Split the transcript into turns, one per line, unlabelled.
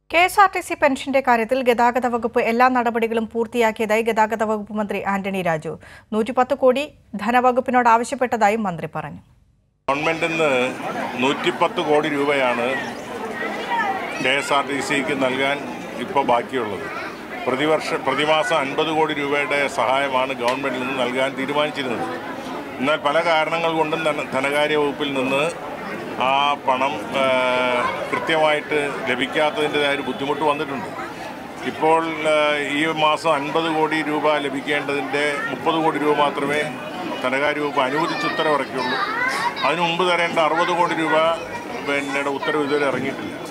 K S R T C പെൻഷന്റെ കാര്യത്തിൽ ഗതാഗത വകുപ്പ് എല്ലാ നടപടികളും പൂർത്തിയാക്കിയതായി ഗതാഗത വകുപ്പ് മന്ത്രി ആന്റണി രാജു നൂറ്റിപ്പത്ത് കോടി ധനവകുപ്പിനോട് ആവശ്യപ്പെട്ടതായും മന്ത്രി പറഞ്ഞു
ഗവൺമെന്റിൽ നിന്ന് നൂറ്റിപ്പത്ത് കോടി രൂപയാണ് കെ എസ് ആർ ടി സിക്ക് നൽകാൻ ഇപ്പോൾ ബാക്കിയുള്ളത് പ്രതിവർഷ പ്രതിമാസം അൻപത് കോടി രൂപയുടെ സഹായമാണ് ഗവൺമെന്റിൽ നിന്ന് നൽകാൻ തീരുമാനിച്ചിരുന്നത് എന്നാൽ പല കാരണങ്ങൾ കൊണ്ടും ധന ധനകാര്യ വകുപ്പിൽ നിന്ന് ആ പണം ആ, കൃത്യമായിട്ട് ലഭിക്കാത്തതിൻ്റെതായ ഒരു ബുദ്ധിമുട്ട് വന്നിട്ടുണ്ട് ഇപ്പോൾ ആ, ഈ മാസം അൻപത് കോടി രൂപ ലഭിക്കേണ്ടതിൻ്റെ മുപ്പത് കോടി രൂപ മാത്രമേ ധനകാര്യ വകുപ്പ് അനുവദിച്ച് ഉത്തരവിറക്കിയുള്ളൂ അതിനു മുമ്പ് തരേണ്ട അറുപത് കോടി രൂപ പിന്നെ ഉത്തരവ് ഇതുവരെ ഇറങ്ങിയിട്ടില്ല